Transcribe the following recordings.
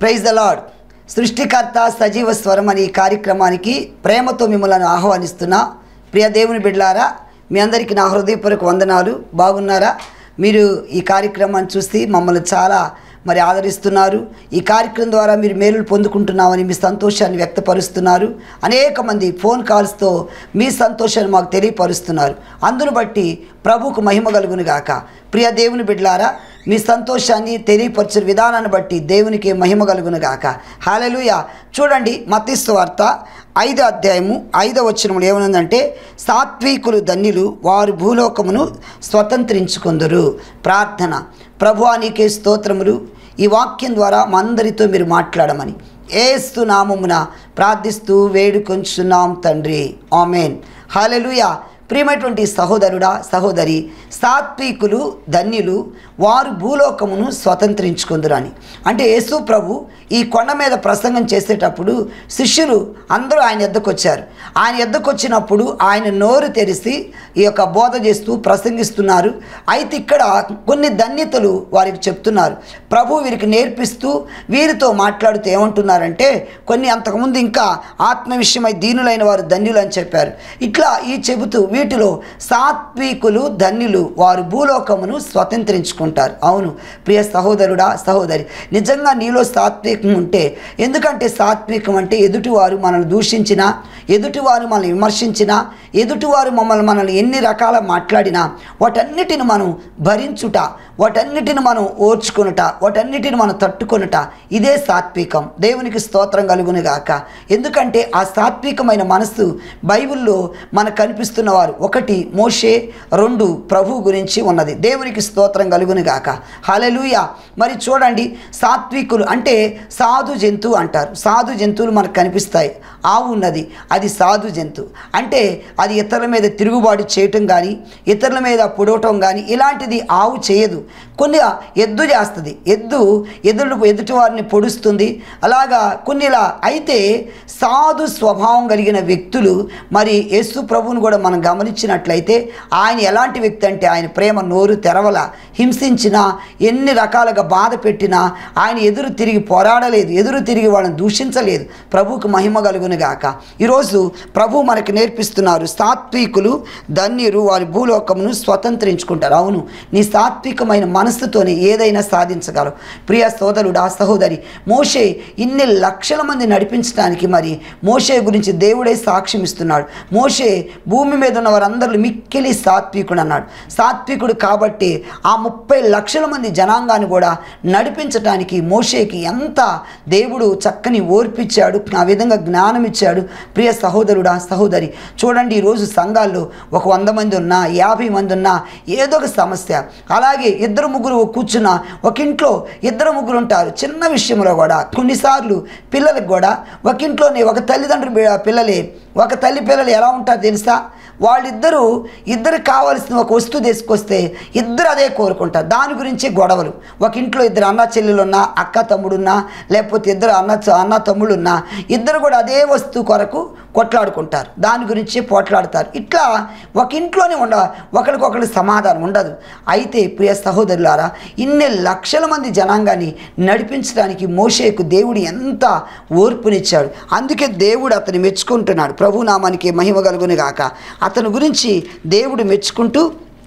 praise the lord సృష్టికర్త సజీవ స్వరం అనే ఈ కార్యక్రమానికి ప్రేమతో మిమ్మల్ని ఆహ్వానిస్తున్నా ప్రియ దేవుని బిడ్డలారా మీ అందరికీ నా హృదయపూర్వక వందనాలు బాగున్నారా మీరు ఈ కార్యక్రమాన్ని చూసి మమ్మల్ని చాలా మరి ఆదరిస్తున్నారు ఈ కార్యక్రమం ద్వారా మీరు మేలులు పొందుకుంటున్నామని మీ సంతోషాన్ని వ్యక్తపరుస్తున్నారు అనేక మంది ఫోన్ కాల్స్తో మీ సంతోషాన్ని మాకు తెలియపరుస్తున్నారు అందును బట్టి ప్రభుకు మహిమ కలుగును గాక ప్రియ దేవుని బిడ్డలారా మీ సంతోషాన్ని తెలియపరిచిన విధానాన్ని బట్టి దేవునికి మహిమ కలుగును గాక హాలెలుయ చూడండి మతిస్తు వార్త ఐదో అధ్యాయము ఐదో వచనములు ఏమనుందంటే సాత్వికులు ధన్యులు వారు భూలోకమును స్వతంత్రించుకుందరు ప్రార్థన ప్రభువా నీకే స్తోత్రములు ఈ వాక్యం ద్వారా మా అందరితో మీరు మాట్లాడమని ఏస్తు నామమున ప్రార్థిస్తూ వేడుకొంచున్నాం తండ్రి ఆమెన్ హాలెలుయ ప్రియమైనటువంటి సహోదరుడా సహోదరి సాత్వికులు ధన్యులు వారు భూలోకమును స్వతంత్రించుకుందురు అని అంటే యేసు ప్రభు ఈ కొండ మీద ప్రసంగం చేసేటప్పుడు శిష్యులు అందరూ ఆయన ఎద్దకు వచ్చారు ఆయన ఎద్దకు వచ్చినప్పుడు ఆయన నోరు తెరిచి ఈ యొక్క బోధ చేస్తూ ప్రసంగిస్తున్నారు అయితే ఇక్కడ కొన్ని ధన్యతలు వారికి చెప్తున్నారు ప్రభు వీరికి నేర్పిస్తూ వీరితో మాట్లాడుతూ ఏమంటున్నారంటే కొన్ని అంతకుముందు ఇంకా ఆత్మ విషయమై దీనులైన వారు ధన్యులు అని చెప్పారు ఇట్లా ఈ చెబుతూ వీటిలో సాత్వికులు ధన్యులు వారు భూలోకమును స్వతంత్రించుకుంటారు అవును ప్రియ సహోదరుడా సహోదరి నిజంగా నీలో సాత్వికం ఉంటే ఎందుకంటే సాత్వికం అంటే ఎదుటివారు మనల్ని దూషించినా ఎదుటివారు మనల్ని విమర్శించినా ఎదుటివారు మమ్మల్ని మనల్ని ఎన్ని రకాల మాట్లాడినా వాటన్నిటిని మనం భరించుట వాటన్నిటిని మనం ఓర్చుకొనుట వాటన్నిటిని మనం తట్టుకొనుట ఇదే సాత్వికం దేవునికి స్తోత్రం కలుగును గాక ఎందుకంటే ఆ సాత్వికమైన మనస్సు బైబిల్లో మనకు కనిపిస్తున్న వారు ఒకటి మోషే రెండు ప్రభు గురించి ఉన్నది దేవునికి స్తోత్రం కలుగును గాక హలెలుయ మరి చూడండి సాత్వికులు అంటే సాధు జంతువు అంటారు సాధు జంతువులు మనకు కనిపిస్తాయి ఆవు ఉన్నది అది సాధు జంతువు అంటే అది ఇతరుల మీద తిరుగుబాటు చేయటం కానీ ఇతరుల మీద పొడవటం కానీ ఇలాంటిది ఆవు చేయదు కొన్ని ఎద్దు చేస్తుంది ఎద్దు ఎదురు ఎదుటి వారిని పొడుస్తుంది అలాగా కొన్ని ఇలా అయితే సాధు స్వభావం కలిగిన వ్యక్తులు మరి యేసు ప్రభువుని కూడా మనం గమనించినట్లయితే ఆయన ఎలాంటి వ్యక్తి అంటే ఆయన ప్రేమ నోరు తెరవల హింసించినా ఎన్ని రకాలుగా బాధ పెట్టినా ఆయన ఎదురు తిరిగి పోరాడలేదు ఎదురు తిరిగి వాళ్ళని దూషించలేదు ప్రభువుకు మహిమ కలుగును గాక ఈరోజు ప్రభు మనకు నేర్పిస్తున్నారు సాత్వికులు ధన్యులు వారి భూలోకమును స్వతంత్రించుకుంటారు అవును నీ సాత్వికమైన మనస్సుతోనే ఏదైనా సాధించగలవు ప్రియ సోదరుడా సహోదరి మోషే ఇన్ని లక్షల మంది నడిపించడానికి మరి మోషే గురించి దేవుడే సాక్ష్యం ఇస్తున్నాడు మోషే భూమి మీద ఉన్న వారందరూ మిక్కిలి సాత్వికుడు అన్నాడు సాత్వికుడు కాబట్టి ఆ ముప్పై లక్షల మంది జనాంగాన్ని కూడా నడిపించడానికి మోషేకి ఎంత దేవుడు చక్కని ఓర్పిచ్చాడు ఆ విధంగా జ్ఞానం ఇచ్చాడు ప్రియ సహోదరుడా సహోదరి చూడండి ఈరోజు సంఘాల్లో ఒక వంద మంది ఉన్నా యాభై మంది ఉన్నా ఏదో ఒక సమస్య అలాగే ఇద్దరు ముగ్గురు కూర్చున్న ఒక ఇంట్లో ఇద్దరు ముగ్గురు ఉంటారు చిన్న విషయంలో కూడా కొన్నిసార్లు పిల్లలకు కూడా ఒక ఇంట్లోనే ఒక తల్లిదండ్రులు బి- పిల్లలే ఒక తల్లి పిల్లలు ఎలా ఉంటారు తెలుసా వాళ్ళిద్దరూ ఇద్దరికి కావాల్సిన ఒక వస్తువు తీసుకొస్తే ఇద్దరు అదే కోరుకుంటారు దాని గురించి గొడవలు ఒక ఇంట్లో ఇద్దరు అన్న చెల్లెలున్నా అక్క తమ్ముడున్నా లేకపోతే ఇద్దరు అన్న అన్న తమ్ముడున్నా ఇద్దరు కూడా అదే వస్తువు కొరకు కొట్లాడుకుంటారు దాని గురించి పోట్లాడతారు ఇట్లా ఒక ఇంట్లోనే ఉండ ఒకరికొకరు సమాధానం ఉండదు అయితే ప్రియ సహోదరులారా ఇన్ని లక్షల మంది జనాంగాన్ని నడిపించడానికి మోషేకు దేవుడు ఎంత ఓర్పునిచ్చాడు అందుకే దేవుడు అతన్ని మెచ్చుకుంటున్నాడు ప్రభునామానికి మహిమ కలుగును గాక అతని గురించి దేవుడు మెచ్చుకుంటూ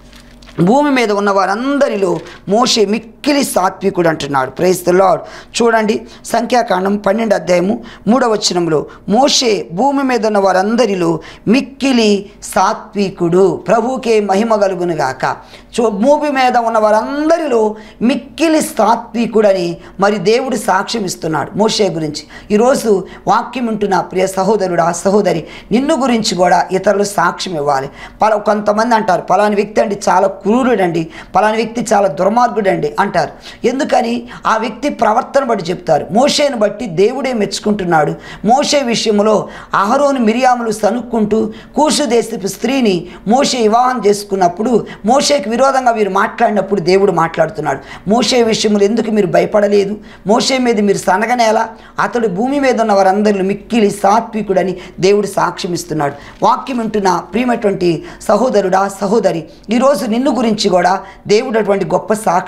భూమి మీద ఉన్న వారందరిలో మోషే మిక్కిలి సాత్వికుడు అంటున్నాడు ప్రైజ్ ద లార్డ్ చూడండి సంఖ్యాకాండం పన్నెండు అధ్యాయము మూడవ వచనంలో మోషే భూమి మీద ఉన్న వారందరిలో మిక్కిలి సాత్వికుడు ప్రభుకే మహిమ కలుగును గాక చూ భూమి మీద ఉన్న వారందరిలో మిక్కిలి సాత్వికుడని మరి దేవుడు సాక్ష్యం ఇస్తున్నాడు మోషే గురించి ఈరోజు వాక్యం ఉంటున్న ప్రియ సహోదరుడా సహోదరి నిన్ను గురించి కూడా ఇతరులు సాక్ష్యం ఇవ్వాలి పల కొంతమంది అంటారు పలాని వ్యక్తి అంటే చాలా క్రూరుడండి పలాని వ్యక్తి చాలా దుర్మార్గుడండి అంటారు ఎందుకని ఆ వ్యక్తి ప్రవర్తన బట్టి చెప్తారు మోషేను బట్టి దేవుడే మెచ్చుకుంటున్నాడు మోషే విషయంలో అహరోను మిరియాములు సనుక్కుంటూ కూసు దేశపు స్త్రీని మోషే వివాహం చేసుకున్నప్పుడు మోషేకి విరోధంగా వీరు మాట్లాడినప్పుడు దేవుడు మాట్లాడుతున్నాడు మోషే విషయంలో ఎందుకు మీరు భయపడలేదు మోషే మీద మీరు సనగనేలా అతడు భూమి మీద ఉన్న వారందరిలో మిక్కిలి సాత్వికుడని దేవుడు సాక్ష్యం ఇస్తున్నాడు వాక్యం వింటున్న ప్రియమైనటువంటి సహోదరుడా సహోదరి ఈరోజు నిన్ను గురించి కూడా దేవుడు అటువంటి గొప్ప సాక్ష్యం ఇవ్వాలి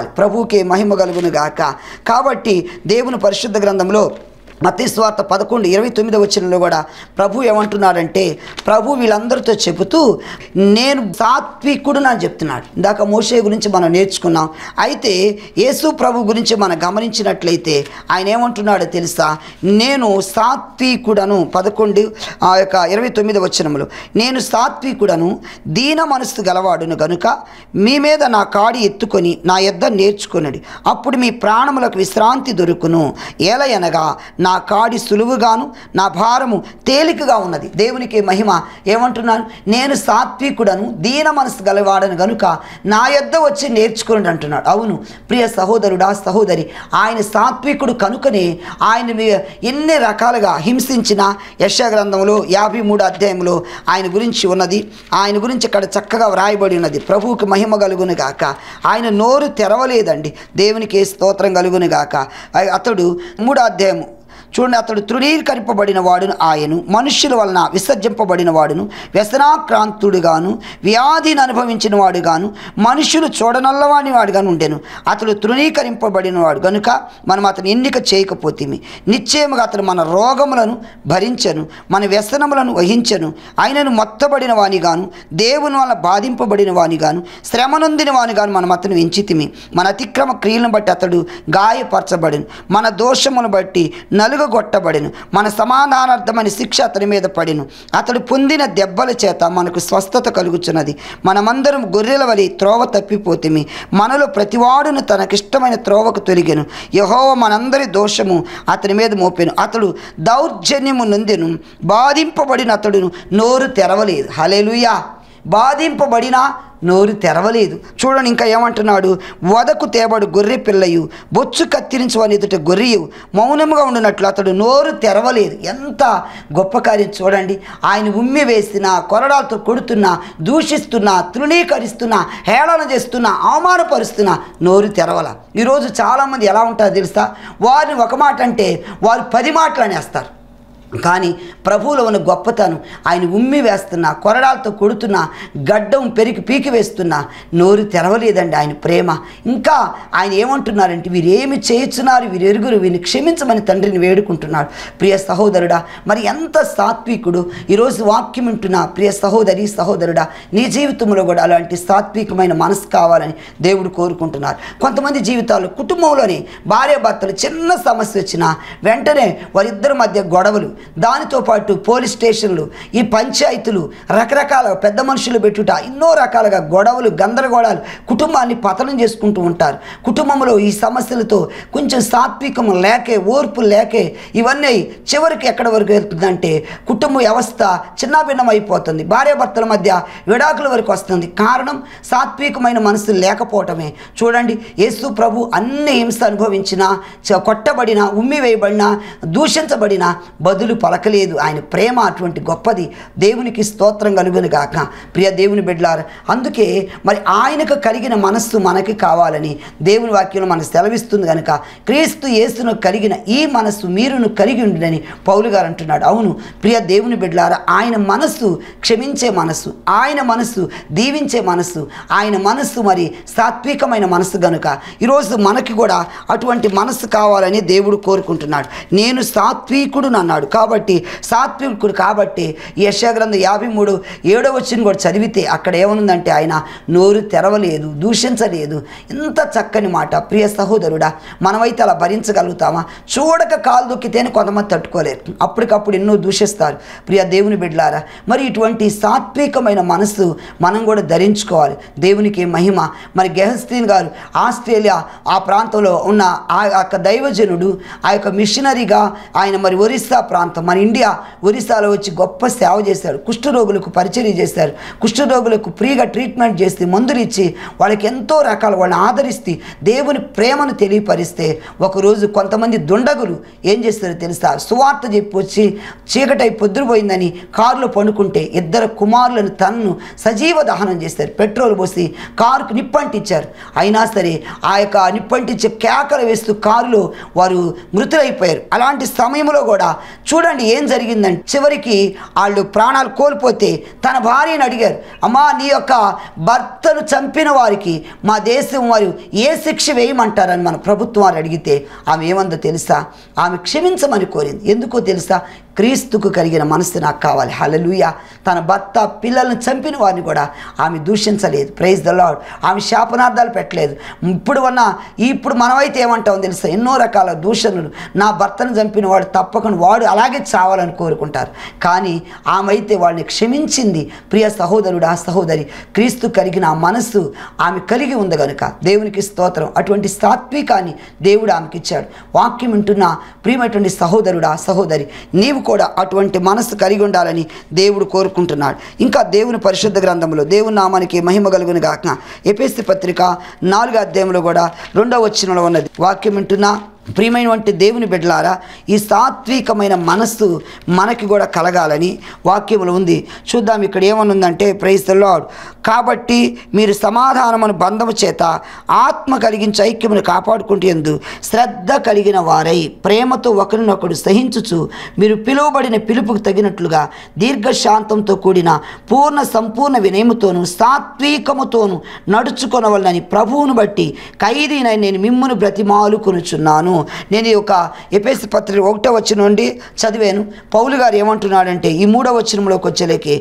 ప్రభువుకే మహిమ కలుగును గాక కాబట్టి దేవుని పరిశుద్ధ గ్రంథంలో మతీస్వార్త పదకొండు ఇరవై తొమ్మిది వచ్చినలో కూడా ప్రభు ఏమంటున్నాడంటే ప్రభు వీళ్ళందరితో చెబుతూ నేను సాత్వికుడు అని చెప్తున్నాడు ఇందాక మోషే గురించి మనం నేర్చుకున్నాం అయితే యేసు ప్రభు గురించి మనం గమనించినట్లయితే ఆయన ఏమంటున్నాడో తెలుసా నేను సాత్వికుడను పదకొండు ఆ యొక్క ఇరవై తొమ్మిది వచ్చినములు నేను సాత్వికుడను దీన మనస్సు గలవాడును గనుక మీ మీద నా కాడి ఎత్తుకొని నా యొద్ద నేర్చుకొనడి అప్పుడు మీ ప్రాణములకు విశ్రాంతి దొరుకును ఏలయనగా నా కాడి సులువుగాను నా భారము తేలికగా ఉన్నది దేవునికి మహిమ ఏమంటున్నాను నేను సాత్వికుడను దీన మనసు గలవాడను గనుక నా యొద్ద వచ్చి నేర్చుకోండి అంటున్నాడు అవును ప్రియ సహోదరుడా సహోదరి ఆయన సాత్వికుడు కనుకనే ఆయన మీ- ఎన్ని రకాలుగా హింసించిన యశ గ్రంథంలో యాభై మూడు అధ్యాయంలో ఆయన గురించి ఉన్నది ఆయన గురించి ఇక్కడ చక్కగా వ్రాయబడి ఉన్నది ప్రభువుకి మహిమ కలుగును గాక ఆయన నోరు తెరవలేదండి దేవునికి స్తోత్రం కలుగును గాక ఆ- అతడు మూడో అధ్యాయము చూడండి అతడు తృణీకరింపబడిన వాడును ఆయను మనుష్యుల వలన విసర్జింపబడిన వాడును వ్యసనాక్రాంతుడుగాను వ్యాధిని అనుభవించిన వాడుగాను మనుషులు చూడనల్లవాని వాడుగాను ఉండెను అతడు తృణీకరింపబడిన వాడు గనుక మనం అతను ఎన్నిక చేయకపోతేమి నిశ్చయముగా అతడు మన రోగములను భరించను మన వ్యసనములను వహించను ఆయనను మొత్తబడిన వానిగాను దేవుని వల్ల బాధింపబడిన వానిగాను శ్రమనొందిన వానిగాను మనం అతను ఎంచితిమి మన అతిక్రమ క్రియలను బట్టి అతడు గాయపరచబడిను మన దోషమును బట్టి నలుగగొట్టబడిను మన సమాధానార్థమైన శిక్ష అతని మీద పడిను అతడు పొందిన దెబ్బల చేత మనకు స్వస్థత కలుగుచున్నది మనమందరం గొర్రెల వలి త్రోవ తప్పిపోతిమి మనలో ప్రతివాడును తనకిష్టమైన త్రోవకు తొలిగెను యహోవ మనందరి దోషము అతని మీద మోపెను అతడు దౌర్జన్యము నొందెను బాధింపబడిన అతడును నోరు తెరవలేదు హలెలుయా బాధింపబడిన నోరు తెరవలేదు చూడండి ఇంకా ఏమంటున్నాడు వదకు తేబడు గొర్రె పిల్లయు బొచ్చు కత్తిరించవని ఎదుట గొర్రెయు మౌనముగా ఉండినట్లు అతడు నోరు తెరవలేదు ఎంత గొప్ప కార్యం చూడండి ఆయన ఉమ్మి వేసిన కొరడాలతో కొడుతున్నా దూషిస్తున్నా తృణీకరిస్తున్నా హేళన చేస్తున్నా అవమానపరుస్తున్నా నోరు తెరవల ఈరోజు చాలామంది ఎలా ఉంటారో తెలుసా వారిని ఒక మాట అంటే వారు పది మాటలు అనేస్తారు కానీ ప్రభువులో ఉన్న గొప్పతనం ఆయన ఉమ్మి వేస్తున్నా కొరడాలతో కొడుతున్నా గడ్డం పెరిగి పీకి వేస్తున్నా నోరు తెరవలేదండి ఆయన ప్రేమ ఇంకా ఆయన ఏమంటున్నారంటే వీరేమి చేయుచున్నారు వీరు ఎరుగురు వీరిని క్షమించమని తండ్రిని వేడుకుంటున్నాడు ప్రియ సహోదరుడా మరి ఎంత సాత్వికుడు ఈరోజు వాక్యం వింటున్నా ప్రియ సహోదరి సహోదరుడా నీ జీవితంలో కూడా అలాంటి సాత్వికమైన మనసు కావాలని దేవుడు కోరుకుంటున్నారు కొంతమంది జీవితాలు కుటుంబంలోనే భార్యాభర్తలు చిన్న సమస్య వచ్చినా వెంటనే వారిద్దరి మధ్య గొడవలు దానితో పాటు పోలీస్ స్టేషన్లు ఈ పంచాయతీలు రకరకాల పెద్ద మనుషులు పెట్టుట ఎన్నో రకాలుగా గొడవలు గందరగోళాలు కుటుంబాన్ని పతనం చేసుకుంటూ ఉంటారు కుటుంబంలో ఈ సమస్యలతో కొంచెం సాత్వికం లేకే ఓర్పు లేకే ఇవన్నీ చివరికి ఎక్కడ వరకు వెళ్తుందంటే కుటుంబ వ్యవస్థ చిన్నాభిన్నం అయిపోతుంది భార్యాభర్తల మధ్య విడాకుల వరకు వస్తుంది కారణం సాత్వికమైన మనసు లేకపోవటమే చూడండి యేసు ప్రభు అన్ని హింస అనుభవించిన చ- కొట్టబడిన ఉమ్మి వేయబడిన దూషించబడిన బదులు పలకలేదు ఆయన ప్రేమ అటువంటి గొప్పది దేవునికి స్తోత్రం కలుగును గాక ప్రియ దేవుని బిడ్డలారా అందుకే మరి ఆయనకు కలిగిన మనస్సు మనకి కావాలని దేవుని వాక్యం మనకు సెలవిస్తుంది కనుక క్రీస్తు యేసును కలిగిన ఈ మనస్సు మీరును కలిగి ఉండినని పౌలు గారు అంటున్నాడు అవును ప్రియ దేవుని బిడ్డలారా ఆయన మనస్సు క్షమించే మనస్సు ఆయన మనస్సు దీవించే మనస్సు ఆయన మనస్సు మరి సాత్వికమైన మనస్సు గనుక ఈరోజు మనకి కూడా అటువంటి మనస్సు కావాలని దేవుడు కోరుకుంటున్నాడు నేను సాత్వికుడు అన్నాడు కాబట్టి సాత్వికుడు కాబట్టి యశాగ్రంథం యాభై మూడు ఏడో వచ్చిన కూడా చదివితే అక్కడ ఏమనుందంటే ఆయన నోరు తెరవలేదు దూషించలేదు ఇంత చక్కని మాట ప్రియ సహోదరుడా మనమైతే అలా భరించగలుగుతామా చూడక కాలు దొక్కితేనే కొంతమంది తట్టుకోలేరు అప్పటికప్పుడు ఎన్నో దూషిస్తారు ప్రియ దేవుని బిడ్డలారా మరి ఇటువంటి సాత్వికమైన మనసు మనం కూడా ధరించుకోవాలి దేవునికి మహిమ మరి గెహస్తీన్ గారు ఆస్ట్రేలియా ఆ ప్రాంతంలో ఉన్న ఆ యొక్క దైవజనుడు ఆ యొక్క మిషనరీగా ఆయన మరి ఒరిస్సా ప్రాంతం మన ఇండియా ఒరిస్సాలో వచ్చి గొప్ప సేవ చేశాడు కుష్ఠరోగులకు పరిచర్య చేశారు కుష్ఠరోగులకు ఫ్రీగా ట్రీట్మెంట్ చేసి మందులు ఇచ్చి వాళ్ళకి ఎంతో రకాల వాళ్ళని ఆదరిస్తే దేవుని ప్రేమను తెలియపరిస్తే ఒకరోజు కొంతమంది దుండగులు ఏం చేస్తారో తెలుసా సువార్త చెప్పి వచ్చి చీకటై పొద్దుపోయిందని కారులో పండుకుంటే ఇద్దరు కుమారులను తన్ను సజీవ దహనం చేశారు పెట్రోల్ పోసి కారుకు నిప్పంటించారు అయినా సరే ఆ యొక్క నిప్పంటించే కేకలు వేస్తూ కారులో వారు మృతులైపోయారు అలాంటి సమయంలో కూడా చూడ చూడండి ఏం జరిగిందంటే చివరికి వాళ్ళు ప్రాణాలు కోల్పోతే తన భార్యను అడిగారు అమ్మా నీ యొక్క భర్తను చంపిన వారికి మా దేశం వారు ఏ శిక్ష వేయమంటారని మన ప్రభుత్వం వారు అడిగితే ఆమె ఏమందో తెలుసా ఆమె క్షమించమని కోరింది ఎందుకో తెలుసా క్రీస్తుకు కలిగిన మనసు నాకు కావాలి హలలుయ తన భర్త పిల్లల్ని చంపిన వారిని కూడా ఆమె దూషించలేదు ప్రైజ్ ద లాడ్ ఆమె శాపనార్థాలు పెట్టలేదు ఇప్పుడు ఉన్న ఇప్పుడు మనమైతే ఏమంటామో తెలుసా ఎన్నో రకాల దూషణలు నా భర్తను చంపిన వాడు తప్పకుండా వాడు అలాగే చావాలని కోరుకుంటారు కానీ ఆమె అయితే వాళ్ళని క్షమించింది ప్రియ సహోదరుడు ఆ సహోదరి క్రీస్తు కలిగిన ఆ మనస్సు ఆమె కలిగి ఉంది గనుక దేవునికి స్తోత్రం అటువంటి సాత్వికాన్ని దేవుడు ఆమెకి ఇచ్చాడు వాక్యం వింటున్న ప్రియమైనటువంటి సహోదరుడు ఆ సహోదరి నీవు కూడా అటువంటి మనస్సు కలిగి ఉండాలని దేవుడు కోరుకుంటున్నాడు ఇంకా దేవుని పరిశుద్ధ గ్రంథంలో దేవుని నామానికి మహిమ కలుగును గాక ఎపిఎస్సి పత్రిక నాలుగో అధ్యాయంలో కూడా రెండవ వచ్చినలో ఉన్నది వాక్యం వింటున్నా ప్రియమైనటువంటి దేవుని బిడ్డలారా ఈ సాత్వికమైన మనస్సు మనకి కూడా కలగాలని వాక్యములు ఉంది చూద్దాం ఇక్కడ ఏమనుందంటే ప్రైజ్ ద లార్డ్ కాబట్టి మీరు సమాధానమును బంధము చేత ఆత్మ కలిగించి ఐక్యమును కాపాడుకుంటూ ఎందు శ్రద్ధ కలిగిన వారై ప్రేమతో ఒకరినొకడు సహించుచు మీరు పిలువబడిన పిలుపుకు తగినట్లుగా దీర్ఘశాంతంతో కూడిన పూర్ణ సంపూర్ణ వినయముతోను సాత్వికముతోను నడుచుకొనవలనని ప్రభువును బట్టి ఖైదీనై నేను మిమ్మును బ్రతిమాలుకొనుచున్నాను నేను ఈ యొక్క ఎపేసి పత్రిక ఒకటో వచ్చిన నుండి చదివాను పౌలు గారు ఏమంటున్నాడంటే ఈ మూడో వచనంలోకి వచ్చేలేకి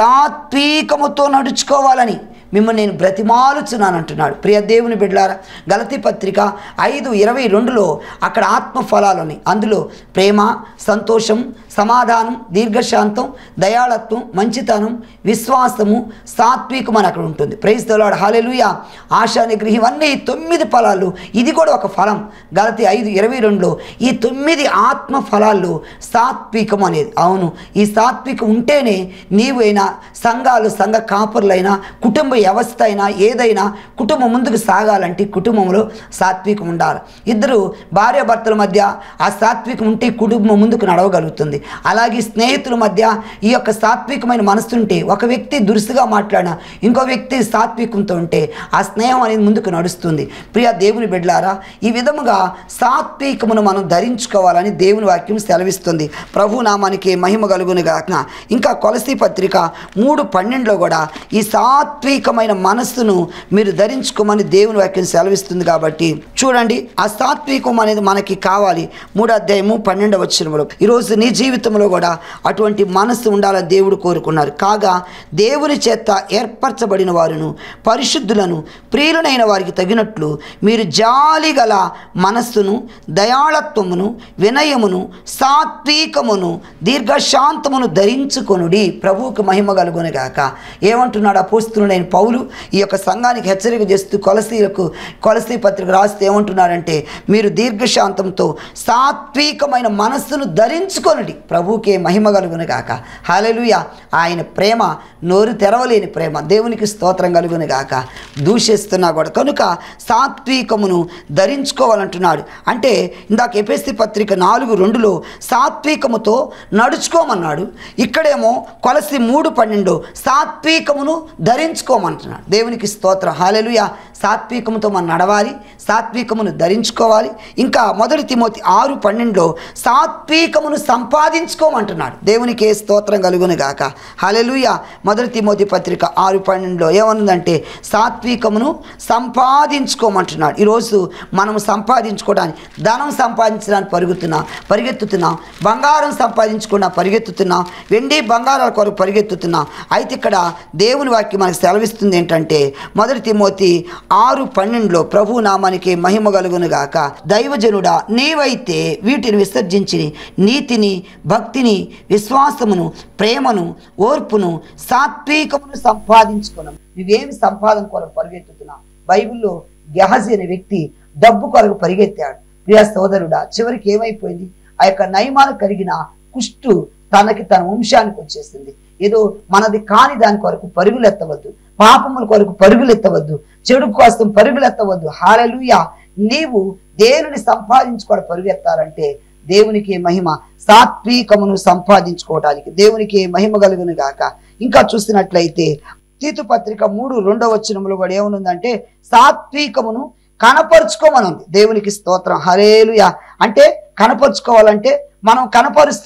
సాత్వికముతో నడుచుకోవాలని మిమ్మల్ని నేను బ్రతిమాలుచున్నాను అంటున్నాడు ప్రియ దేవుని బిడ్డలారా గలతి పత్రిక ఐదు ఇరవై రెండులో అక్కడ ఆత్మ ఫలాలు ఉన్నాయి అందులో ప్రేమ సంతోషం సమాధానం దీర్ఘశాంతం దయాళత్వం మంచితనం విశ్వాసము సాత్వికం అని అక్కడ ఉంటుంది ప్రైజ్ తలాడు హాలెలుయ ఆశా నిగ్రహం ఇవన్నీ తొమ్మిది ఫలాలు ఇది కూడా ఒక ఫలం గలతి ఐదు ఇరవై రెండులో ఈ తొమ్మిది ఆత్మ ఫలాల్లో సాత్వికం అనేది అవును ఈ సాత్వికం ఉంటేనే నీవైనా సంఘాలు సంఘ కాపరులైనా కుటుంబ వ్యవస్థ అయినా ఏదైనా కుటుంబం ముందుకు సాగాలంటే కుటుంబంలో సాత్వికం ఉండాలి ఇద్దరు భార్యాభర్తల మధ్య ఆ సాత్వికం ఉంటే కుటుంబం ముందుకు నడవగలుగుతుంది అలాగే స్నేహితుల మధ్య ఈ యొక్క సాత్వికమైన మనసు ఉంటే ఒక వ్యక్తి దురుసుగా మాట్లాడినా ఇంకో వ్యక్తి సాత్వికంతో ఉంటే ఆ స్నేహం అనేది ముందుకు నడుస్తుంది ప్రియ దేవుని బిడ్డలారా ఈ విధముగా సాత్వికమును మనం ధరించుకోవాలని దేవుని వాక్యం సెలవిస్తుంది ప్రభు నామానికి మహిమ కలుగును గాక ఇంకా కొలసి పత్రిక మూడు పన్నెండులో కూడా ఈ సాత్వికమైన మనస్సును మీరు ధరించుకోమని దేవుని వాక్యం సెలవిస్తుంది కాబట్టి చూడండి ఆ సాత్వికం అనేది మనకి కావాలి మూడు అధ్యాయము పన్నెండవ వచ్చినములో ఈరోజు నీ జీవితంలో కూడా అటువంటి మనస్సు ఉండాలని దేవుడు కోరుకున్నారు కాగా దేవుని చేత ఏర్పరచబడిన వారును పరిశుద్ధులను ప్రియులనైన వారికి తగినట్లు మీరు జాలి గల మనస్సును దయాళత్వమును వినయమును సాత్వికమును దీర్ఘశాంతమును ధరించుకొనుడి ప్రభువుకు మహిమ కలుగును గాక ఏమంటున్నాడు అపోస్తులుడైన పౌలు ఈ యొక్క సంఘానికి హెచ్చరిక చేస్తూ కొలసీలకు కొలసీ పత్రిక రాస్తే ఏమంటున్నారంటే మీరు దీర్ఘశాంతంతో సాత్వికమైన మనస్సును ధరించుకొనుడి ప్రభువుకే మహిమ కలుగును గాక హల్లెలూయ ఆయన ప్రేమ నోరు తెరవలేని ప్రేమ దేవునికి స్తోత్రం కలుగును గాక దూషిస్తున్నా కూడా కనుక సాత్వికమును ధరించుకోవాలంటున్నాడు అంటే ఇందాక ఎపిఎస్సి పత్రిక నాలుగు రెండులో సాత్వికముతో నడుచుకోమన్నాడు ఇక్కడేమో కొలసి మూడు పన్నెండు సాత్వికమును ధరించుకోమంటున్నాడు దేవునికి స్తోత్రం హాలెలుయ సాత్వికముతో మనం నడవాలి సాత్వికమును ధరించుకోవాలి ఇంకా మొదటి తిమోతి ఆరు పన్నెండులో సాత్వికమును సంపాదించుకోమంటున్నాడు దేవునికి ఏ స్తోత్రం కలుగును గాక హాలెలుయ మొదటి తిమోతి పత్రిక ఆరు పన్నెండులో ఏమనుందంటే సాత్వికమును సంపాదించుకోమంటున్నాడు ఈరోజు మనం సంపాదించుకోవడానికి ధనం సంపాదించడానికి పరుగుతున్నాం పరిగెత్తుతున్నాం బంగారం సంపాదించుకున్నా పరిగెత్తుతున్నాం వెండి బంగారాల కొరకు పరిగెత్తుతున్నాం అయితే ఇక్కడ దేవుని వాక్యం మనకు సెలవిస్తుంది ఏంటంటే మొదటి తిమోతి ఆరు పన్నెండులో ప్రభు నామానికి మహిమ కలుగును గాక దైవజనుడా నీవైతే వీటిని విసర్జించి నీతిని భక్తిని విశ్వాసమును ప్రేమను ఓర్పును సాత్వికమును సంపాదించుకున్నాం నువ్వేమి సంపాదన కొరకు పరిగెత్తుతున్నావు బైబిల్లో గెహజీ అనే వ్యక్తి డబ్బు కొరకు పరిగెత్తాడు ప్రియ సోదరుడా చివరికి ఏమైపోయింది ఆ యొక్క నయమాలు కలిగిన కుష్టు తనకి తన వంశానికి వచ్చేసింది ఏదో మనది కాని దాని కొరకు పరుగులెత్తవద్దు పాపముల కొరకు పరుగులెత్తవద్దు చెడు కోసం పరుగులెత్తవద్దు హాలలుయ నీవు దేవుని సంపాదించుకోవడం పరుగెత్తాలంటే దేవునికి మహిమ సాత్వికమును సంపాదించుకోవడానికి దేవునికి మహిమ కలుగును గాక ఇంకా చూసినట్లయితే తీతు పత్రిక మూడు రెండవ వచనంలో కూడా ఏమనుందంటే సాత్వికమును కనపరుచుకోమని ఉంది దేవునికి స్తోత్రం హరేలుయ అంటే కనపరుచుకోవాలంటే మనం కనపరుస్తాం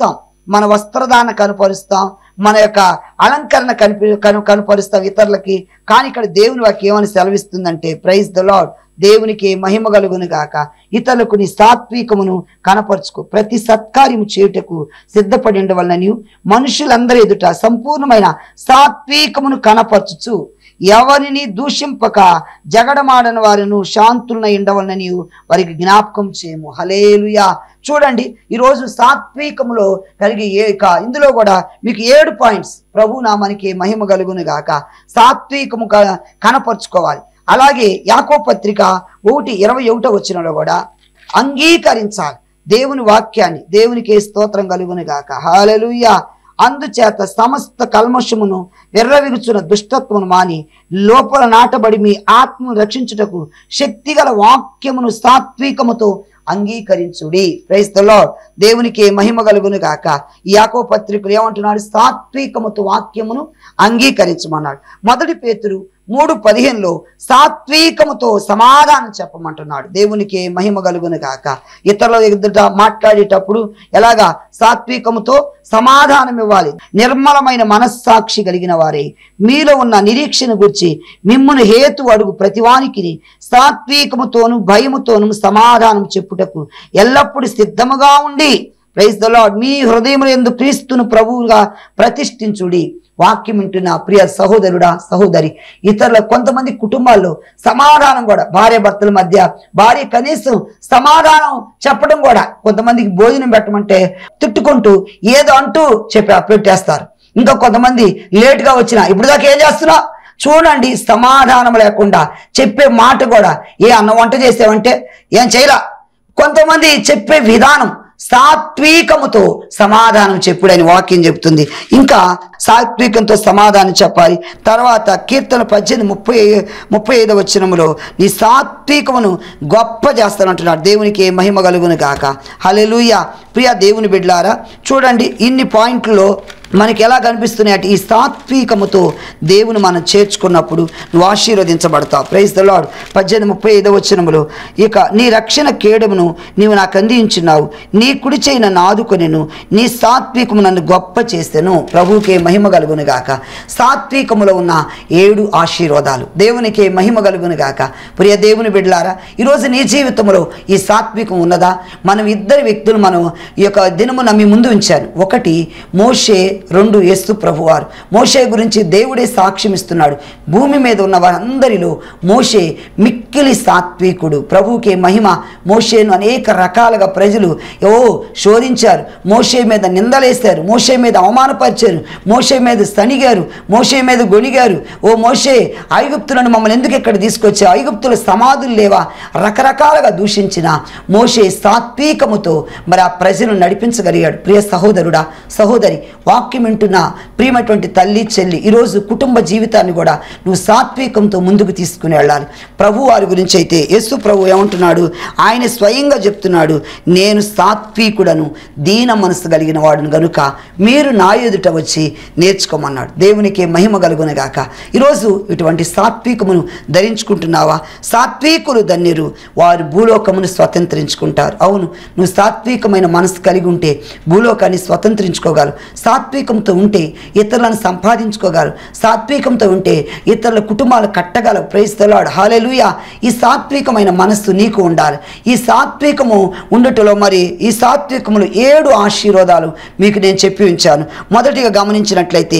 మన వస్త్రదాన కనుపరుస్తాం మన యొక్క అలంకరణ కనిపి కను కనుపరుస్తాం ఇతరులకి కానీ ఇక్కడ దేవుని వాక్యం ఏమని సెలవిస్తుందంటే ప్రైజ్ ద లాడ్ దేవునికి మహిమ కలుగును గాక ఇతరులకు నీ సాత్వికమును కనపరుచుకో ప్రతి సత్కార్యము చేయుటకు సిద్ధపడి ఉండవలనని మనుషులందరి ఎదుట సంపూర్ణమైన సాత్వికమును కనపరచుచు ఎవరిని దూషింపక జగడమాడని వారిను శాంతులన ఉండవలనని వారికి జ్ఞాపకం చేయము హలేలుయా చూడండి ఈరోజు సాత్వికములో కలిగి ఏ క- ఇందులో కూడా మీకు ఏడు పాయింట్స్ ప్రభు నామానికి మహిమ కలుగును గాక సాత్వికము క- కనపరుచుకోవాలి అలాగే యాకో పత్రిక ఒకటి ఇరవై ఒకటో వచ్చినలో కూడా అంగీకరించాలి దేవుని వాక్యాన్ని దేవునికి స్తోత్రం కలుగును గాక హాలెలుయా అందుచేత సమస్త కల్మషమును వెర్రవిగుచున్న దుష్టత్వమును మాని లోపల నాటబడి మీ ఆత్మను రక్షించుటకు శక్తిగల వాక్యమును సాత్వికముతో అంగీకరించుడి క్రైస్తలో దేవునికి మహిమ కలుగును గాక ఈ యాకో పత్రికలు ఏమంటున్నాడు సాత్వికముతో వాక్యమును అంగీకరించమన్నాడు మొదటి పేతురు మూడు పదిహేనులో సాత్వికముతో సమాధానం చెప్పమంటున్నాడు దేవునికి మహిమ కలుగును గాక ఇతరుల ఎదుట మాట్లాడేటప్పుడు ఎలాగా సాత్వికముతో సమాధానం ఇవ్వాలి నిర్మలమైన మనస్సాక్షి కలిగిన వారే మీలో ఉన్న నిరీక్షణ గురించి మిమ్మును హేతు అడుగు ప్రతివానికి సాత్వికముతోను భయముతోను సమాధానం చెప్పుటకు ఎల్లప్పుడూ సిద్ధముగా ఉండి ప్రైజ్ ద లార్డ్ మీ హృదయములు ఎందు క్రీస్తును ప్రభువుగా ప్రతిష్ఠించుడి వాక్యం వింటున్న ప్రియ సహోదరుడా సహోదరి ఇతరుల కొంతమంది కుటుంబాల్లో సమాధానం కూడా భార్య భర్తల మధ్య భార్య కనీసం సమాధానం చెప్పడం కూడా కొంతమందికి భోజనం పెట్టమంటే తిట్టుకుంటూ ఏదో అంటూ చెప్పి పెట్టేస్తారు ఇంకా కొంతమంది లేటుగా వచ్చినా ఇప్పుడు దాకా ఏం చేస్తున్నా చూడండి సమాధానం లేకుండా చెప్పే మాట కూడా ఏ అన్న వంట చేసావంటే ఏం చేయలా కొంతమంది చెప్పే విధానం సాత్వికముతో సమాధానం చెప్పుడని వాక్యం చెప్తుంది ఇంకా సాత్వికంతో సమాధానం చెప్పాలి తర్వాత కీర్తన పద్దెనిమిది ముప్పై ముప్పై ఐదవ వచనములో నీ సాత్వికమును గొప్ప చేస్తానంటున్నాడు దేవునికి మహిమ కలుగును గాక హల్లెలూయా ప్రియ దేవుని బిడ్లారా చూడండి ఇన్ని పాయింట్లలో మనకి ఎలా కనిపిస్తున్నాయి అంటే ఈ సాత్వికముతో దేవుని మనం చేర్చుకున్నప్పుడు నువ్వు ఆశీర్వదించబడతావు ప్రైజ్ ద లాడ్ పద్దెనిమిది ముప్పై ఐదవ వచనములో ఇక నీ రక్షణ కేడమును నీవు నాకు అందించున్నావు నీ కుడి చేయి నన్ను ఆదుకొనెను నీ సాత్వికము నన్ను గొప్ప చేసెను ప్రభువుకే మహిమ కలుగును గాక సాత్వికములో ఉన్న ఏడు ఆశీర్వాదాలు దేవునికి మహిమ కలుగును గాక ప్రియ దేవుని బిడ్డలారా ఈరోజు నీ జీవితంలో ఈ సాత్వికం ఉన్నదా మనం ఇద్దరు వ్యక్తులు మనం ఈ యొక్క దినము నమ్మి ముందు ఉంచాను ఒకటి మోషే రెండు యేసు ప్రభువారు మోషే గురించి దేవుడే సాక్ష్యం ఇస్తున్నాడు భూమి మీద ఉన్న వారందరిలో మోషే మిక్కిలి సాత్వికుడు ప్రభువుకే మహిమ మోషేను అనేక రకాలుగా ప్రజలు ఓ శోధించారు మోషే మీద నిందలేశారు మోషే మీద అవమానపరిచారు మోషే మీద సణిగారు మోషే మీద గొనిగారు ఓ మోషే ఐగుప్తులను మమ్మల్ని ఎందుకు ఇక్కడ తీసుకొచ్చా ఐగుప్తుల సమాధులు లేవా రకరకాలుగా దూషించిన మోషే సాత్వికముతో మరి ఆ ప్రజలను నడిపించగలిగాడు ప్రియ సహోదరుడా సహోదరి వాక్యం వింటున్న ప్రియమైనటువంటి తల్లి చెల్లి ఈరోజు కుటుంబ జీవితాన్ని కూడా నువ్వు సాత్వికంతో ముందుకు తీసుకుని వెళ్ళాలి ప్రభు వారి గురించి అయితే యేసు ప్రభు ఏమంటున్నాడు ఆయన స్వయంగా చెప్తున్నాడు నేను సాత్వికుడను దీన మనసు కలిగిన వాడును గనుక మీరు నా ఎదుట వచ్చి నేర్చుకోమన్నాడు దేవునికి మహిమ కలుగును గాక ఈరోజు ఇటువంటి సాత్వికమును ధరించుకుంటున్నావా సాత్వికులు ధన్యురు వారు భూలోకమును స్వతంత్రించుకుంటారు అవును నువ్వు సాత్వికమైన మనసు కలిగి ఉంటే భూలోకాన్ని స్వతంత్రించుకోగలవు సాత్వికంతో ఉంటే ఇతరులను సంపాదించుకోగలవు సాత్వికంతో ఉంటే ఇతరుల కుటుంబాలు కట్టగలవు ప్రేస్తలాడు హాలెలుయ ఈ సాత్వికమైన మనస్సు నీకు ఉండాలి ఈ సాత్వికము ఉండటంలో మరి ఈ సాత్వికములు ఏడు ఆశీర్వాదాలు మీకు నేను చెప్పి ఉంచాను మొదటిగా గమనించినట్లయితే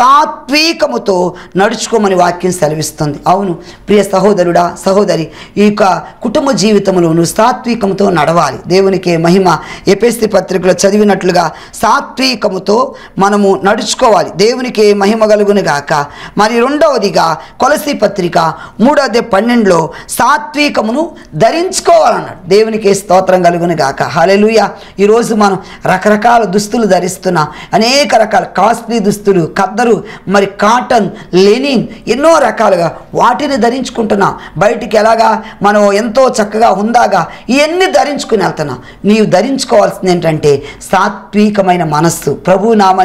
సాత్వికముతో నడుచుకోమని వాక్యం సెలవిస్తుంది అవును ప్రియ సహోదరుడా సహోదరి ఈ యొక్క కుటుంబ జీవితంలో నువ్వు సాత్వికంతో నడవాలి దేవునికి మహిమ ఎపిస్తి పత్రికలో చదివినట్లుగా సాత్వికముతో మనము నడుచుకోవాలి దేవునికి మహిమ కలుగును గాక మరి రెండవదిగా కొలసి పత్రిక మూడవది పన్నెండులో సాత్వికమును ధరించుకోవాలన్నాడు దేవునికి స్తోత్రం కలుగును గాక హలెలుయ ఈరోజు మనం రకరకాల దుస్తులు ధరిస్తున్నాం అనేక రకాల కాస్ట్లీ దుస్తులు కద్దరు మరి కాటన్ లెనిన్ ఎన్నో రకాలుగా వాటిని ధరించుకుంటున్నాం బయటికి ఎలాగా మనం ఎంతో చక్కగా ఉందాగా ఇవన్నీ ధరించుకుని వెళ్తున్నాం నీవు ధరించుకోవాల్సింది ఏంటంటే సాత్వికమైన మనస్సు ప్రభు నామానికి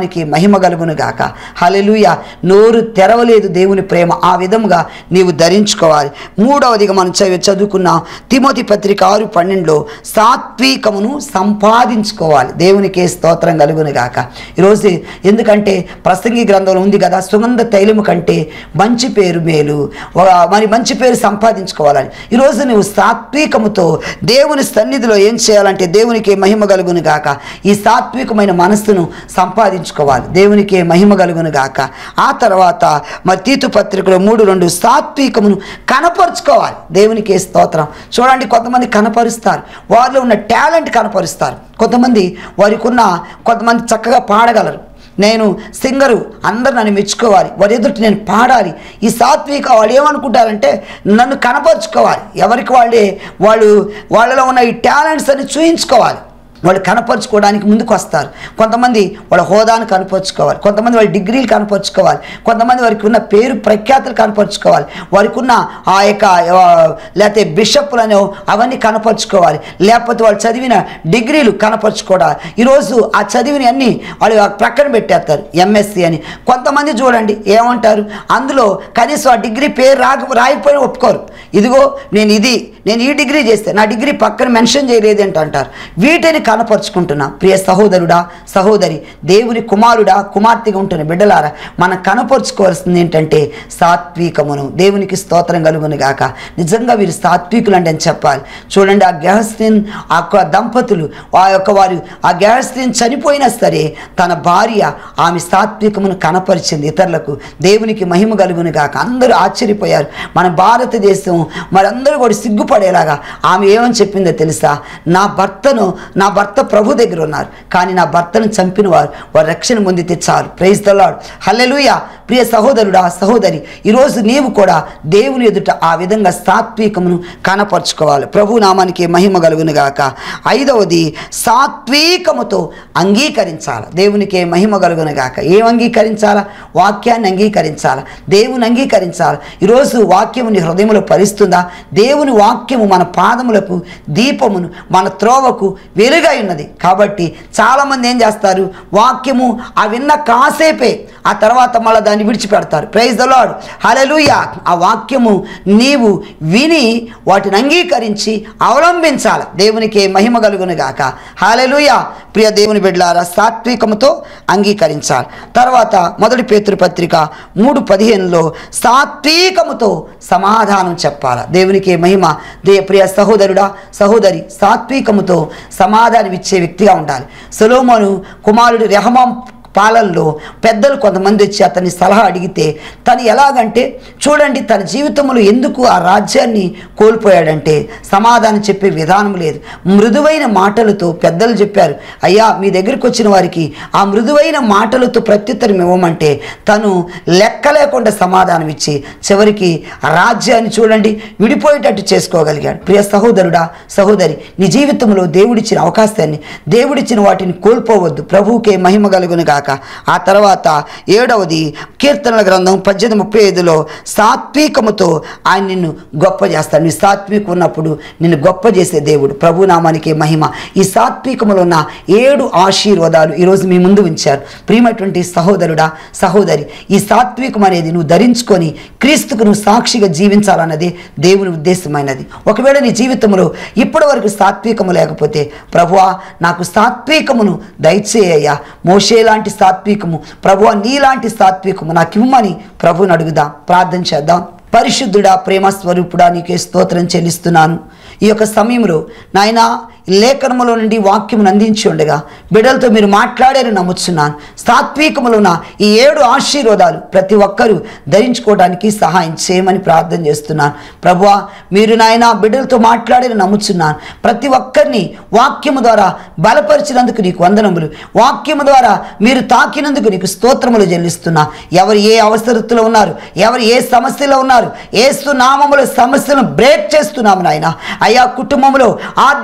నామానికి మహిమ కలుగును గాక హలెలుయ నోరు తెరవలేదు దేవుని ప్రేమ ఆ విధముగా నీవు ధరించుకోవాలి మూడవదిగా మనం చదివి చదువుకున్న తిమోతి పత్రిక ఆరు పన్నెండులో సాత్వికమును సంపాదించుకోవాలి దేవునికే స్తోత్రం కలుగును గాక ఈరోజు ఎందుకంటే ప్రసంగి గ్రంథంలో ఉంది కదా సుగంధ తైలము కంటే మంచి పేరు మేలు ఒక మరి మంచి పేరు సంపాదించుకోవాలని ఈరోజు నువ్వు సాత్వికముతో దేవుని సన్నిధిలో ఏం చేయాలంటే దేవునికి మహిమ కలుగును గాక ఈ సాత్వికమైన మనస్సును సంపాదించుకోవాలి దేవునికి మహిమ కలుగును గాక ఆ తర్వాత మరి తీతు పత్రికలో మూడు రెండు సాత్వికమును కనపరుచుకోవాలి దేవునికి స్తోత్రం చూడండి కొంతమంది కనపరుస్తారు వారిలో ఉన్న టాలెంట్ కనపరుస్తారు కొంతమంది వారికి ఉన్న కొంతమంది చక్కగా పాడగలరు నేను సింగరు అందరు నన్ను మెచ్చుకోవాలి వారి ఎదుటి నేను పాడాలి ఈ సాత్విక వాళ్ళు ఏమనుకుంటారంటే నన్ను కనపరుచుకోవాలి ఎవరికి వాళ్ళే వాళ్ళు వాళ్ళలో ఉన్న ఈ టాలెంట్స్ అని చూయించుకోవాలి వాళ్ళు కనపరుచుకోవడానికి ముందుకు వస్తారు కొంతమంది వాళ్ళ హోదాను కనపరుచుకోవాలి కొంతమంది వాళ్ళ డిగ్రీలు కనపరుచుకోవాలి కొంతమంది వారికి ఉన్న పేరు ప్రఖ్యాతులు కనపరుచుకోవాలి వారికి ఉన్న ఆ యొక్క ఆ, లేకపోతే బిషప్లు అవన్నీ కనపరుచుకోవాలి లేకపోతే వాళ్ళు చదివిన డిగ్రీలు కనపరుచుకోవడాలి ఈరోజు ఆ చదివిన అన్నీ వాళ్ళు ఆ ప్రక్కన పెట్టేస్తారు ఎంఎస్సి అని కొంతమంది చూడండి ఏమంటారు అందులో కనీసం ఆ డిగ్రీ పేరు రాక రాయిపోయి ఒప్పుకోరు ఇదిగో నేను ఇది నేను ఈ డిగ్రీ చేస్తే నా డిగ్రీ పక్కన మెన్షన్ చేయలేదు ఏంటి అంటారు వీటిని కనపరుచుకుంటున్నా ప్రియ సహోదరుడా సహోదరి దేవుని కుమారుడా కుమార్తెగా ఉంటున్న బిడ్డలారా మనం కనపరుచుకోవాల్సింది ఏంటంటే సాత్వికమును దేవునికి స్తోత్రం కలుగును గాక నిజంగా వీరు సాత్వికులు అంటే అని చెప్పాలి చూడండి ఆ గ్యాస్టిన్ ఆ యొక్క దంపతులు ఆ యొక్క వారు ఆ గ్యాస్టిన్ చనిపోయినా సరే తన భార్య ఆమె సాత్వికమును కనపరిచింది ఇతరులకు దేవునికి మహిమ కలుగును గాక అందరూ ఆశ్చర్యపోయారు మన భారతదేశం మరందరూ కూడా సిగ్గుపడేలాగా ఆమె ఏమని చెప్పిందో తెలుసా నా భర్తను నా భర్త ప్రభు దగ్గర ఉన్నారు కానీ నా భర్తను చంపిన వారు వారు రక్షణ పొందితే చాలు ప్రైజ్ దలాడు హల్లెలూయ ప్రియ సహోదరుడా సహోదరి ఈరోజు నీవు కూడా దేవుని ఎదుట ఆ విధంగా సాత్వికమును కనపరుచుకోవాలి ప్రభు నామానికి మహిమ కలుగును గాక ఐదవది సాత్వికముతో అంగీకరించాలి దేవునికి మహిమ కలుగును గాక ఏం అంగీకరించాలా వాక్యాన్ని అంగీకరించాలా దేవుని అంగీకరించాలి ఈరోజు వాక్యము నీ హృదయంలో పరిస్తుందా దేవుని వాక్యము మన పాదములకు దీపమును మన త్రోవకు వెలుగై ఉన్నది కాబట్టి చాలామంది ఏం చేస్తారు వాక్యము ఆ విన్న కాసేపే ఆ తర్వాత మళ్ళీ దాన్ని విడిచిపెడతారు ప్రైజ్ ద లాడ్ హలలుయ ఆ వాక్యము నీవు విని వాటిని అంగీకరించి అవలంబించాలి దేవునికి మహిమ కలుగును గాక హలలుయ ప్రియ దేవుని బిడ్డలారా సాత్వికముతో అంగీకరించాలి తర్వాత మొదటి పేతృ పత్రిక మూడు పదిహేనులో సాత్వికముతో సమాధానం చెప్పాలి దేవునికి మహిమ దే ప్రియ సహోదరుడా సహోదరి సాత్వికముతో సమాధానం ఇచ్చే వ్యక్తిగా ఉండాలి సొలోమోను కుమారుడు రెహమాం పాలనలో పెద్దలు కొంతమంది వచ్చి అతని సలహా అడిగితే తను ఎలాగంటే చూడండి తన జీవితంలో ఎందుకు ఆ రాజ్యాన్ని కోల్పోయాడంటే సమాధానం చెప్పే విధానం లేదు మృదువైన మాటలతో పెద్దలు చెప్పారు అయ్యా మీ దగ్గరికి వచ్చిన వారికి ఆ మృదువైన మాటలతో ప్రత్యుత్తరం ఇవ్వమంటే తను లెక్క లేకుండా సమాధానం ఇచ్చి చివరికి ఆ రాజ్యాన్ని చూడండి విడిపోయేటట్టు చేసుకోగలిగాడు ప్రియ సహోదరుడా సహోదరి నీ జీవితంలో దేవుడిచ్చిన అవకాశాన్ని దేవుడిచ్చిన వాటిని కోల్పోవద్దు ప్రభువుకే మహిమ కలుగును గాక ఆ తర్వాత ఏడవది కీర్తనల గ్రంథం పద్దెనిమిది ముప్పై ఐదులో సాత్వికముతో ఆయన నిన్ను గొప్ప చేస్తాడు నీ సాత్విక ఉన్నప్పుడు నిన్ను గొప్ప చేసే దేవుడు ప్రభు నామానికి మహిమ ఈ సాత్వికములో ఉన్న ఏడు ఆశీర్వాదాలు ఈరోజు మీ ముందు ఉంచారు ప్రియమైనటువంటి సహోదరుడా సహోదరి ఈ సాత్వికం అనేది నువ్వు ధరించుకొని క్రీస్తుకు నువ్వు సాక్షిగా జీవించాలన్నది దేవుని ఉద్దేశమైనది ఒకవేళ నీ జీవితంలో ఇప్పటి వరకు సాత్వికము లేకపోతే ప్రభువా నాకు సాత్వికమును దయచేయ్యా మోషే లాంటి సాత్వికము ప్రభువా నీలాంటి సాత్వికము నాకు ఇవ్వమని ప్రభుని అడుగుదాం ప్రార్థన చేద్దాం పరిశుద్ధుడా ప్రేమ స్వరూపుడా నీకే స్తోత్రం చెల్లిస్తున్నాను ఈ యొక్క సమయంలో నాయనా లేఖనములో నుండి వాక్యమును అందించి ఉండగా బిడ్డలతో మీరు మాట్లాడారని నమ్ముచున్నాను సాత్వికములో ఉన్న ఈ ఏడు ఆశీర్వాదాలు ప్రతి ఒక్కరూ ధరించుకోవడానికి సహాయం చేయమని ప్రార్థన చేస్తున్నాను ప్రభువా మీరు నాయన బిడ్డలతో మాట్లాడారని నమ్ముచున్నాను ప్రతి ఒక్కరిని వాక్యము ద్వారా బలపరిచినందుకు నీకు వందనములు వాక్యము ద్వారా మీరు తాకినందుకు నీకు స్తోత్రములు చెల్లిస్తున్నా ఎవరు ఏ అవసరతలో ఉన్నారు ఎవరు ఏ సమస్యలో ఉన్నారు ఏస్తు నామముల సమస్యలను బ్రేక్ చేస్తున్నాము నాయన అయ్యా కుటుంబంలో ఆర్థిక సమస్య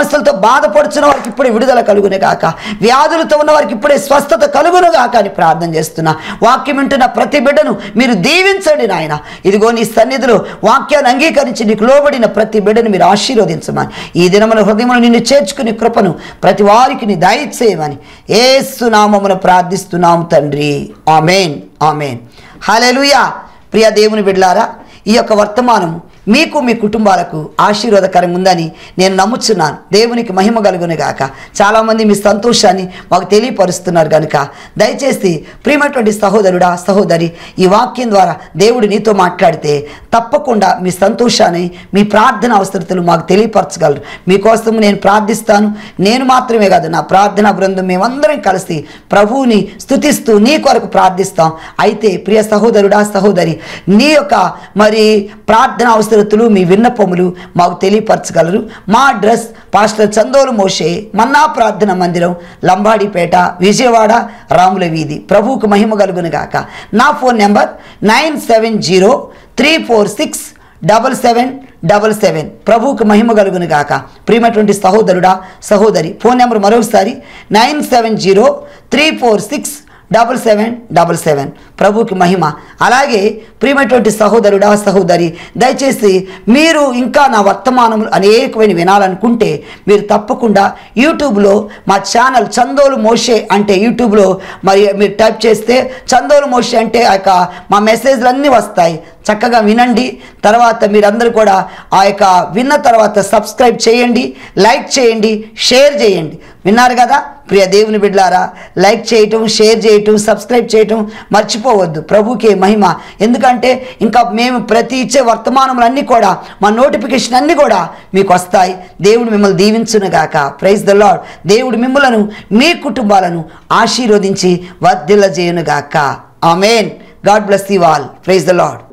సమస్యలతో బాధపడుచున్న వారికి ఇప్పుడే విడుదల కలుగునే కాక వ్యాధులతో ఉన్న వారికి ఇప్పుడే స్వస్థత కలుగును కాక అని ప్రార్థన చేస్తున్నా వాక్యం వింటున్న ప్రతి బిడ్డను మీరు దీవించండి నాయన ఇదిగో నీ సన్నిధిలో వాక్యాన్ని అంగీకరించి నీకు లోబడిన ప్రతి బిడ్డను మీరు ఆశీర్వదించమని ఈ దినమున హృదయమును నిన్ను చేర్చుకుని కృపను ప్రతి వారికి నీ దయచేయమని ఏసునామమును ప్రార్థిస్తున్నాము తండ్రి ఆమెన్ ఆమెన్ హల్లెలూయా ప్రియ దేవుని బిడ్డలారా ఈ యొక్క వర్తమానము మీకు మీ కుటుంబాలకు ఆశీర్వాదకరంగా ఉందని నేను నమ్ముచున్నాను దేవునికి మహిమ కలుగును గాక చాలామంది మీ సంతోషాన్ని మాకు తెలియపరుస్తున్నారు కనుక దయచేసి ప్రియమైనటువంటి సహోదరుడా సహోదరి ఈ వాక్యం ద్వారా దేవుడు నీతో మాట్లాడితే తప్పకుండా మీ సంతోషాన్ని మీ ప్రార్థన అవసరతలు మాకు తెలియపరచగలరు మీకోసం నేను ప్రార్థిస్తాను నేను మాత్రమే కాదు నా ప్రార్థనా బృందం మేమందరం కలిసి ప్రభువుని స్తుతిస్తూ నీ కొరకు ప్రార్థిస్తాం అయితే ప్రియ సహోదరుడా సహోదరి నీ యొక్క మరి ప్రార్థన అవసరతులు మీ విన్నపములు మాకు తెలియపరచగలరు మా address pastor Chandolu Moshe Manna ప్రార్థన మందిరం లంబాడిపేట విజయవాడ రాముల వీధి ప్రభువుకు మహిమ కలుగును గాక నా phone number nine seven zero three four six double seven double seven ప్రభువుకు మహిమ కలుగును గాక ప్రియమైనటువంటి సహోదరుడా సహోదరి ఫోన్ నెంబర్ మరొకసారి nine seven zero three four six double seven double seven ప్రభుకి మహిమ అలాగే ప్రియమైనటువంటి సహోదరుడా సహోదరి దయచేసి మీరు ఇంకా నా వర్తమానములు అనేకమైన వినాలనుకుంటే మీరు తప్పకుండా యూట్యూబ్లో మా ఛానల్ చందోలు మోషే అంటే యూట్యూబ్లో మరి మీరు టైప్ చేస్తే చందోలు మోషే అంటే ఆ యొక్క మా మెసేజ్లు అన్నీ వస్తాయి చక్కగా వినండి తర్వాత మీరందరూ కూడా ఆ యొక్క విన్న తర్వాత సబ్స్క్రైబ్ చేయండి లైక్ చేయండి షేర్ చేయండి విన్నారు కదా ప్రియ దేవుని బిడ్డలారా లైక్ చేయటం షేర్ చేయటం సబ్స్క్రైబ్ చేయటం మర్చిపోవద్దు ప్రభుకే మహిమ ఎందుకంటే ఇంకా మేము ప్రతి ఇచ్చే వర్తమానములన్నీ కూడా మా నోటిఫికేషన్ అన్నీ కూడా మీకు వస్తాయి దేవుడు మిమ్మల్ని దీవించునుగాక ప్రైజ్ ద లాడ్ దేవుడు మిమ్మలను మీ కుటుంబాలను ఆశీర్వదించి వర్ధిల్ల చేయనుగాక amen God bless you all praise the lord